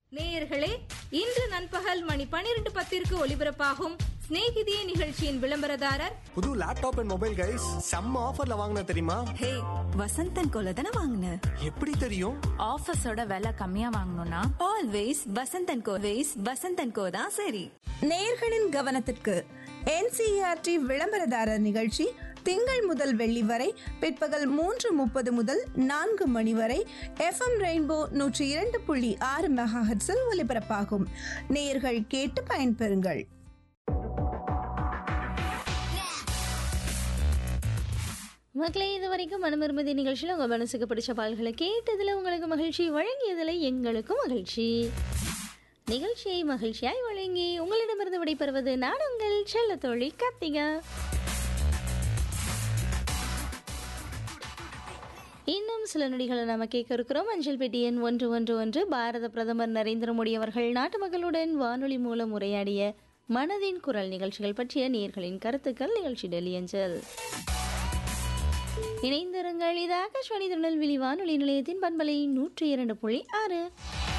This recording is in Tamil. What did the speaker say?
நேயர்களே இன்று நண்பகல் மணி பனிரெண்டு பத்திற்கு ஒலிபரப்பாகும் சிநேகிதியே நிகழ்ச்சியின் விளம்பரதாரர் புது லேப்டாப் அண்ட் மொபைல் கைஸ் செம்ம ஆஃபர்ல வாங்கின தெரியுமா ஹே வசந்தன் கோல தானே வாங்கின எப்படி தெரியும் ஆஃபீஸோட விலை கம்மியா வாங்கணும்னா always Vasanthan co ways Vasanthan co தான் சரி நேயர்களின் கவனத்திற்கு என்சிஇஆர்டி விளம்பரதாரர் நிகழ்ச்சி திங்கள் முதல் வெள்ளி வரை பிற்பகல் மூன்று முப்பது முதல் நான்கு மணி வரை எஃப்எம் ரெயின்போ நூற்றி இரண்டு புள்ளி ஆறு மெகாஹெட்ஸில் ஒலிபரப்பாகும் நேயர்கள் கேட்டு பயன்பெறுங்கள் மக்களே இது வரைக்கும் மனமிருமதி நிகழ்ச்சியில் உங்கள் மனசுக்கு பிடிச்ச பால்களை கேட்டதில் உங்களுக்கு மகிழ்ச்சி வழங்கியதில் எங்களுக்கும் மகிழ்ச்சி நிகழ்ச்சியை மகிழ்ச்சியாய் வழங்கி உங்களிடமிருந்து விடைபெறுவது நான் உங்கள் செல்ல தோழி கார்த்திகா இன்னும் சில நொடிகளை நாம கேட்க இருக்கிறோம் அஞ்சல் பெட்டி எண் ஒன்று ஒன்று ஒன்று பாரத பிரதமர் நரேந்திர மோடி அவர்கள் நாட்டு மக்களுடன் வானொலி மூலம் உரையாடிய மனதின் குரல் நிகழ்ச்சிகள் பற்றிய நேர்களின் கருத்துக்கள் நிகழ்ச்சி டெல்லி அஞ்சல் இணைந்திருங்கள் இது ஆகாஷ்வாணி திருநெல்வேலி வானொலி நிலையத்தின் பண்பலை நூற்றி இரண்டு புள்ளி ஆறு